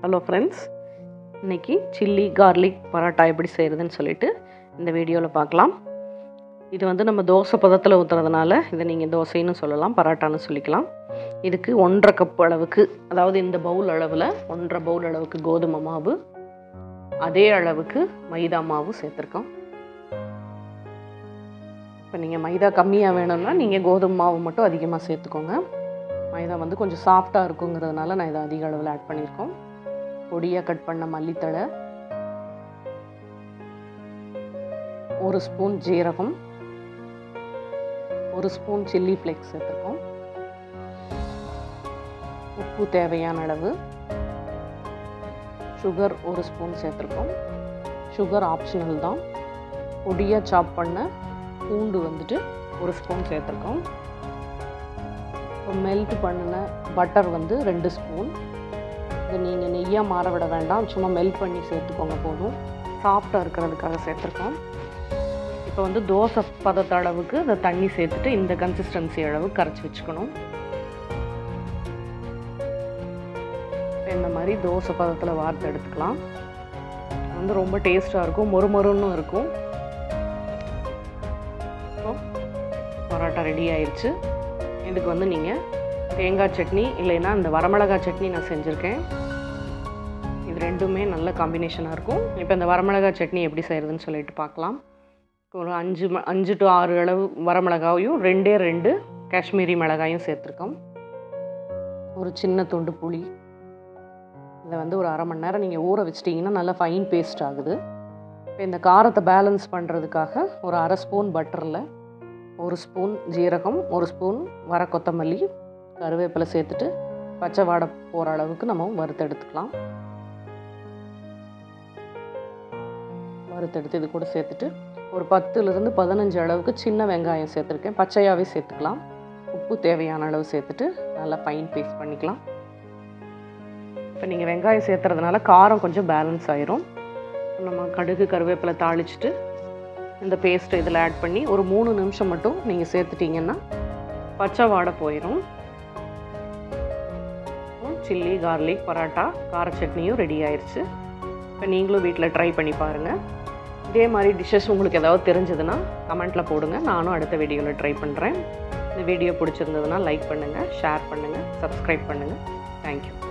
hello friends இன்னைக்கு chilli garlic parotta எப்படி செய்கிறதுன்னு சொல்லிட்டு இந்த வீடியோவில் பார்க்கலாம் இது வந்து நம்ம தோசை பதத்தில் ஊற்றுறதுனால இதை நீங்கள் தோசைன்னு சொல்லலாம் பரோட்டான்னு சொல்லிக்கலாம் இதுக்கு ஒன்றரை கப் அளவுக்கு அதாவது இந்த பவுல் அளவில் ஒன்றரை பவுல் அளவுக்கு கோதுமை மாவு அதே அளவுக்கு மைதா மாவு சேர்த்துருக்கோம் இப்போ நீங்கள் மைதா கம்மியாக வேணும்னா நீங்கள் கோதுமை மாவு மட்டும் அதிகமாக சேர்த்துக்கோங்க மைதா வந்து கொஞ்சம் சாஃப்டாக இருக்குங்கிறதுனால நான் இதை அதிக அளவில் ஆட் பண்ணியிருக்கோம் பொடியாக கட் பண்ண மல்லித்தழை ஒரு ஸ்பூன் ஜீரகம் ஒரு ஸ்பூன் சில்லி ஃப்ளேக்ஸ் சேர்த்துருக்கோம் உப்பு தேவையான அளவு சுகர் ஒரு ஸ்பூன் சேர்த்துருக்கோம் சுகர் ஆப்ஷனல் தான் பொடியாக சாப் பண்ண பூண்டு வந்துட்டு ஒரு ஸ்பூன் சேர்த்துருக்கோம் இப்போ மெல்ட் பண்ணின பட்டர் வந்து ரெண்டு ஸ்பூன் இது நீங்கள் நெய்யாக மாற விட வேண்டாம் சும்மா மெல்ட் பண்ணி சேர்த்துக்கோங்க போதும் சாஃப்டாக இருக்கிறதுக்காக சேர்த்துருக்கோம் இப்போ வந்து தோசை பதத்த அளவுக்கு இந்த தண்ணி சேர்த்துட்டு இந்த கன்சிஸ்டன்சி அளவு கரைச்சி வச்சுக்கணும் இந்த மாதிரி தோசை பதத்தில் வார்த்து எடுத்துக்கலாம் வந்து ரொம்ப டேஸ்ட்டாக இருக்கும் மொறு மொறுன்னு இருக்கும் பரோட்டா ரெடி ஆயிடுச்சு இதுக்கு வந்து நீங்கள் தேங்காய் சட்னி இல்லைன்னா இந்த வரமிளகாய் சட்னி நான் செஞ்சுருக்கேன் இது ரெண்டுமே நல்ல காம்பினேஷனாக இருக்கும் இப்போ இந்த வரமிளகாய் சட்னி எப்படி செய்கிறதுன்னு சொல்லிட்டு பார்க்கலாம் ஒரு அஞ்சு ம அஞ்சு டு ஆறு அளவு வரமிளகாயும் ரெண்டே ரெண்டு காஷ்மீரி மிளகாயும் சேர்த்துருக்கோம் ஒரு சின்ன துண்டு புளி இதை வந்து ஒரு அரை மணி நேரம் நீங்கள் ஊற வச்சிட்டிங்கன்னா நல்லா ஃபைன் பேஸ்ட் ஆகுது இப்போ இந்த காரத்தை பேலன்ஸ் பண்ணுறதுக்காக ஒரு அரை ஸ்பூன் பட்டரில் ஒரு ஸ்பூன் ஜீரகம் ஒரு ஸ்பூன் வர கொத்தமல்லி கருவேப்பிலை சேர்த்துட்டு பச்சை வாடை போகிற அளவுக்கு நம்ம வறுத்தெடுத்துக்கலாம் வறுத்தெடுத்து இது கூட சேர்த்துட்டு ஒரு பத்துலேருந்து பதினஞ்சு அளவுக்கு சின்ன வெங்காயம் சேர்த்துருக்கேன் பச்சையாகவே சேர்த்துக்கலாம் உப்பு தேவையான அளவு சேர்த்துட்டு நல்லா ஃபைன் பேஸ்ட் பண்ணிக்கலாம் இப்போ நீங்கள் வெங்காயம் சேர்த்துறதுனால காரம் கொஞ்சம் பேலன்ஸ் ஆயிரும் நம்ம கடுகு கருவேப்பிலை தாளிச்சிட்டு இந்த பேஸ்ட்டை இதில் ஆட் பண்ணி ஒரு மூணு நிமிஷம் மட்டும் நீங்கள் சேர்த்துட்டிங்கன்னா பச்சை வாடை போயிடும் சில்லி கார்லிக் பரோட்டா கார சட்னியும் ரெடி ஆயிடுச்சு இப்போ நீங்களும் வீட்டில் ட்ரை பண்ணி பாருங்கள் இதே மாதிரி டிஷ்ஷஸ் உங்களுக்கு ஏதாவது தெரிஞ்சதுன்னா கமெண்ட்டில் போடுங்க நானும் அடுத்த வீடியோவில் ட்ரை பண்ணுறேன் இந்த வீடியோ பிடிச்சிருந்ததுன்னா லைக் பண்ணுங்கள் ஷேர் பண்ணுங்கள் சப்ஸ்கிரைப் பண்ணுங்கள் தேங்க்யூ